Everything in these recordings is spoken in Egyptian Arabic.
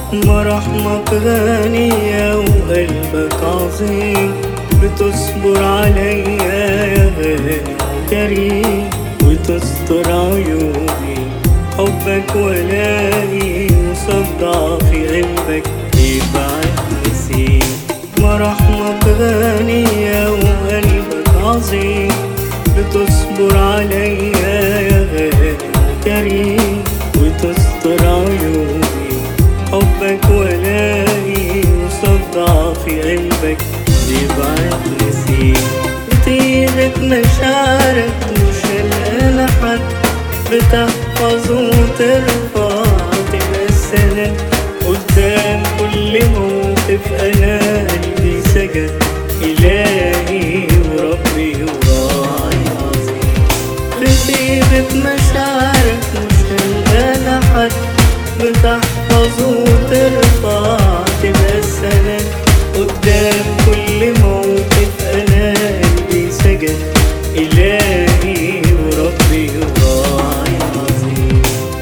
مراحمك غنية وقلبك عظيم بتصبر عليا يا غالي وكريم وتستر عيوبي حبك ولائي وصد ضعفي قلبك يبعد نسيم مراحمك غنية وقلبك عظيم بتصبر عليا يا غالي وكريم وتستر عيوبي حبك ولائي وصد ضعفي قلبك يبعد نسيم بطيبة مشاعرك مش هلقى حد بتحفظ وترفع تبقى السند قدام كل موقف انا قلبي سجد الهي وربي وراعي عظيم بطيبة مشاعرك مش هلقى حد بتحفظ وترفع تبقى السند قدام كل موقف انا قلبي سجد الهي وربي وراعي عظيم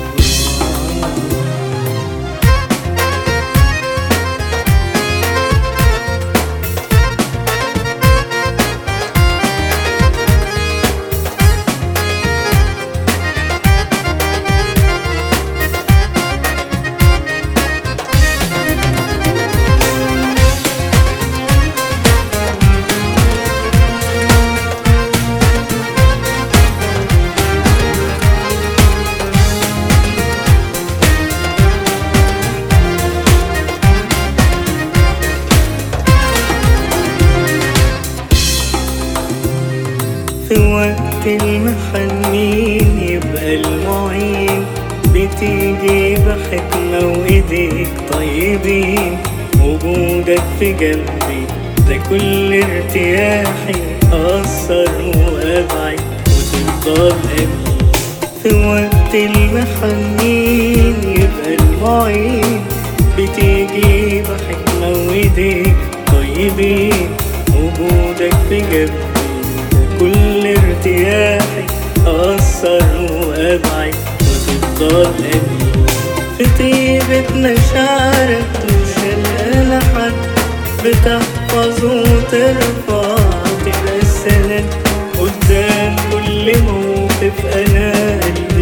في وقت المحنين يبقى المعين بتيجي بحكمة وإيديك طيبين وجودك في قلبي ده كل ارتياحي أثر وأبعد وتفضل أمين في وقت المحنين يبقى المعين بتيجي بحكمة وإيديك طيبين وجودك في قلبي كل ارتياحي أثر وأبعد وتفضل أمين في طيبة مشاعرك مش هلقى حد بتحفظ وترفع تبقى السند قدام كل موقف أنا قلبي